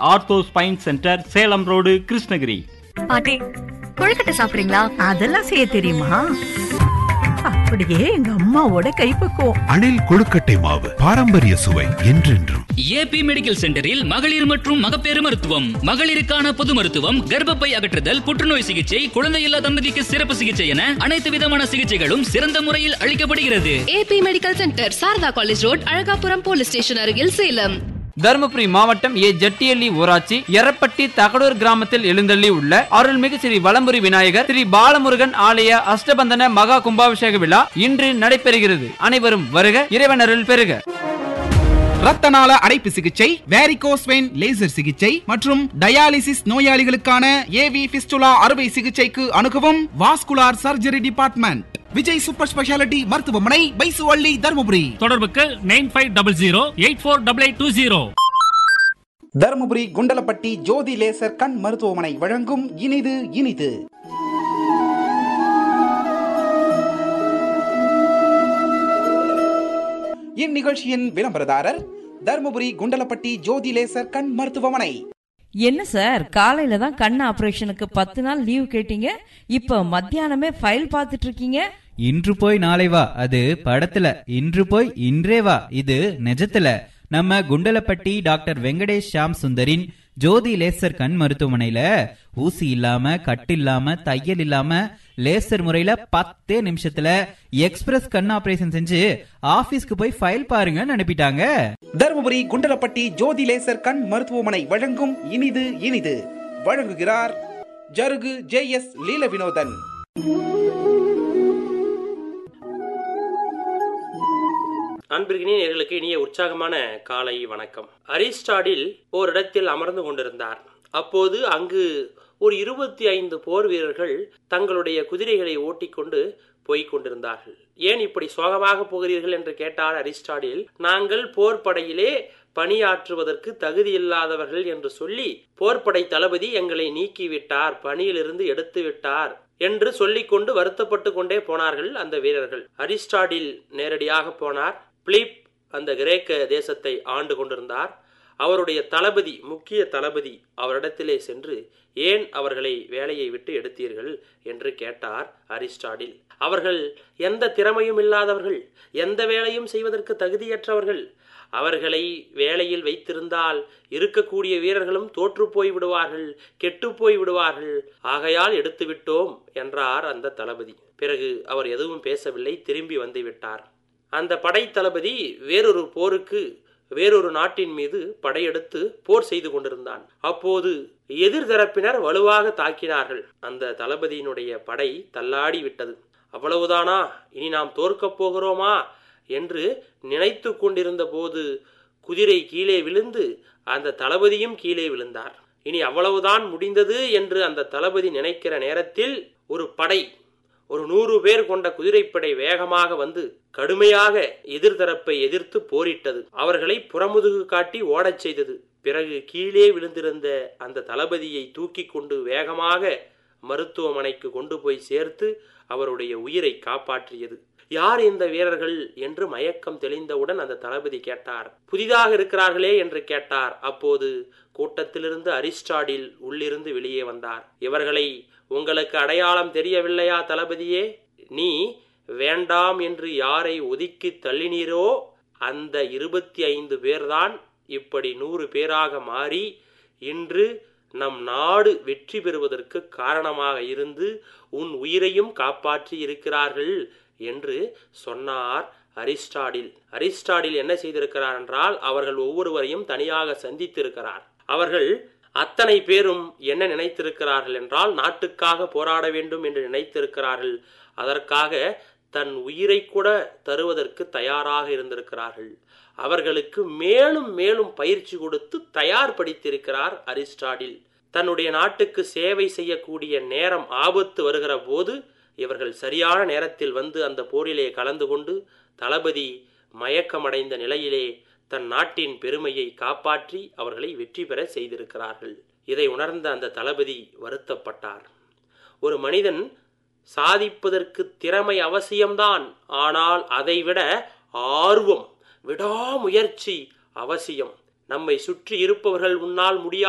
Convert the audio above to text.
ortho spine centre Salem road Krishnagiri பாட்டி கொழுக்கட்டை சாப்பிடுறீங்களா அதெல்லாம் செய்ய தெரியுமா அப்படியே எங்க அம்மாவோட கைப்பக்குவம் அணில் கொழுக்கட்டை மாவு பாரம்பரிய சுவை என்றென்றும் ஏபி மெடிக்கல் சென்டரில் மகளிர் மற்றும் மகப்பேறு மருத்துவம் மகளிருக்கான பொது மருத்துவம் கர்ப்பப்பை அகற்றுதல் புற்றுநோய் சிகிச்சை குழந்தையில்லா தம்பதிக்கு சிறப்பு சிகிச்சை என அனைத்து விதமான சிகிச்சைகளும் சிறந்த முறையில் அளிக்கப்படுகிறது AB medical centre Sharada college road Alagapuram police station அருகில் சேலம் தருமபுரி மாவட்டம் ஏ ஜட்டியள்ளி ஊராட்சி எரப்பட்டி தகடூர் கிராமத்தில் எழுந்தள்ளி உள்ள அருள்மிகு ஸ்ரீ வலம்புரி விநாயகர் ஸ்ரீ பாலமுருகன் ஆலய அஷ்டபந்தன மகா கும்பாபிஷேக விழா இன்று நடைபெறுகிறது அனைவரும் வருக இறைவன் அருள் பெறுக ரத்தநாள அடைப்பு சிகிச்சை வேரிகோஸ் வெயின் லேசர் சிகிச்சை மற்றும் டயாலிசிஸ் நோயாளிகளுக்கான ஏவி பிஸ்டுலா அறுவை சிகிச்சைக்கு அணுகவும் vascular surgery department Vijay super speciality மருத்துவமனை பைசுவள்ளி தருமபுரி தொடர்புக்கு nine five double zero eight four double eight two zero Dharmapuri Kundalapatti Jothi laser கண் மருத்துவமனை வழங்கும் இனிது இனிது இந்நிகழ்ச்சியின் விளம்பரதாரர் தருமபுரி குண்டலப்பட்டி ஜோதி லேசர் கண் மருத்துவமனை என்ன சார் காலையில தான் கண் ஆபரேஷனுக்கு பத்து நாள் லீவ் கேட்டீங்க இப்ப மத்தியானமே ஃபைல் பார்த்துட்டு இருக்கீங்க இன்று போய் நாளை வா அது படத்துல இன்று போய் இன்றே வா இது நிஜத்துல நம்ம குண்டலப்பட்டி டாக்டர் வெங்கடேஷ் ஷாம் சுந்தரின் ஜோதி லேசர் கண் மருத்துவமனையில ஊசி இல்லாம கட்டு இல்லாம தையல் இல்லாம லேசர் முறையில பத்தே நிமிஷத்துல எக்ஸ்பிரஸ் கண் ஆபரேஷன் செஞ்சு ஆபீஸ்க்கு போய் ஃபைல் பாருங்கன்னு அனுப்பிட்டாங்க தருமபுரி குண்டலப்பட்டி ஜோதி லேசர் கண் மருத்துவமனை வழங்கும் இனிது இனிது வழங்குகிறார் ஜருகு ஜே எஸ் லீல வினோதன் அன்பிற்கினே நேர்களுக்கு இனிய உற்சாகமான காலை வணக்கம் அரிஸ்டாடில் ஓரிடத்தில் அமர்ந்து கொண்டிருந்தார் அப்போது அங்கு ஒரு இருபத்தி ஐந்து போர் வீரர்கள் தங்களுடைய குதிரைகளை ஓட்டிக்கொண்டு போய்க் கொண்டிருந்தார்கள் ஏன் இப்படி சோகமாக போகிறீர்கள் என்று கேட்டார் அரிஸ்டாடில் நாங்கள் போர்ப்படையிலே பணியாற்றுவதற்கு தகுதியில்லாதவர்கள் என்று சொல்லி போர்ப்படை தளபதி எங்களை நீக்கிவிட்டார் பணியிலிருந்து எடுத்து விட்டார் என்று சொல்லிக்கொண்டு வருத்தப்பட்டு கொண்டே போனார்கள் அந்த வீரர்கள் அரிஸ்டாடில் நேரடியாக போனார் பிலிப் அந்த கிரேக்க தேசத்தை ஆண்டு கொண்டிருந்தார் அவருடைய தளபதி முக்கிய தளபதி அவரிடத்திலே சென்று ஏன் அவர்களை வேலையை விட்டு எடுத்தீர்கள் என்று கேட்டார் அரிஸ்டாடில் அவர்கள் எந்த திறமையும் இல்லாதவர்கள் எந்த வேலையும் செய்வதற்கு தகுதியற்றவர்கள் அவர்களை வேலையில் வைத்திருந்தால் இருக்கக்கூடிய வீரர்களும் தோற்று போய் விடுவார்கள் கெட்டு போய் விடுவார்கள் ஆகையால் எடுத்து விட்டோம் என்றார் அந்த தளபதி பிறகு அவர் எதுவும் பேசவில்லை திரும்பி வந்து விட்டார் அந்த படை தளபதி வேறொரு போருக்கு வேறொரு நாட்டின் மீது படையெடுத்து போர் செய்து கொண்டிருந்தான் அப்போது எதிர்தரப்பினர் வலுவாக தாக்கினார்கள் அந்த தளபதியினுடைய படை தள்ளாடி விட்டது அவ்வளவுதானா இனி நாம் தோற்கப் போகிறோமா என்று நினைத்து கொண்டிருந்த போது குதிரை கீழே விழுந்து அந்த தளபதியும் கீழே விழுந்தார் இனி அவ்வளவுதான் முடிந்தது என்று அந்த தளபதி நினைக்கிற நேரத்தில் ஒரு படை ஒரு நூறு பேர் கொண்ட குதிரைப்படை வேகமாக வந்து கடுமையாக எதிர்தரப்பை எதிர்த்து போரிட்டது அவர்களை புறமுதுகு காட்டி ஓடச் செய்தது பிறகு கீழே விழுந்திருந்த அந்த தளபதியை தூக்கி கொண்டு வேகமாக மருத்துவமனைக்கு கொண்டு போய் சேர்த்து அவருடைய உயிரை காப்பாற்றியது யார் இந்த வீரர்கள் என்று மயக்கம் தெளிந்தவுடன் அந்த தளபதி கேட்டார் புதிதாக இருக்கிறார்களே என்று கேட்டார் அப்போது கூட்டத்திலிருந்து அரிஸ்டாடில் உள்ளிருந்து வெளியே வந்தார் இவர்களை உங்களுக்கு அடையாளம் தெரியவில்லையா தளபதியே நீ வேண்டாம் என்று யாரை ஒதுக்கி தள்ளினீரோ அந்த இருபத்தி ஐந்து பேர்தான் இப்படி நூறு பேராக மாறி இன்று நம் நாடு வெற்றி பெறுவதற்கு காரணமாக இருந்து உன் உயிரையும் காப்பாற்றி இருக்கிறார்கள் என்று சொன்னார் அரிஸ்டாடில் அரிஸ்டாடில் என்ன செய்திருக்கிறார் என்றால் அவர்கள் ஒவ்வொருவரையும் தனியாக சந்தித்திருக்கிறார் அவர்கள் அத்தனை பேரும் என்ன நினைத்திருக்கிறார்கள் என்றால் நாட்டுக்காக போராட வேண்டும் என்று நினைத்திருக்கிறார்கள் அதற்காக தன் உயிரை கூட தருவதற்கு தயாராக இருந்திருக்கிறார்கள் அவர்களுக்கு மேலும் மேலும் பயிற்சி கொடுத்து தயார்படுத்தியிருக்கிறார் அரிஸ்டாடில் தன்னுடைய நாட்டுக்கு சேவை செய்யக்கூடிய நேரம் ஆபத்து வருகிற போது இவர்கள் சரியான நேரத்தில் வந்து அந்த போரிலே கலந்து கொண்டு தளபதி மயக்கமடைந்த நிலையிலே தன் நாட்டின் பெருமையை காப்பாற்றி அவர்களை வெற்றி பெற செய்திருக்கிறார்கள் இதை உணர்ந்த அந்த தளபதி வருத்தப்பட்டார் ஒரு மனிதன் சாதிப்பதற்கு திறமை அவசியம்தான் ஆனால் அதைவிட ஆர்வம் விடாமுயற்சி அவசியம் நம்மை சுற்றி இருப்பவர்கள் உன்னால் முடியாது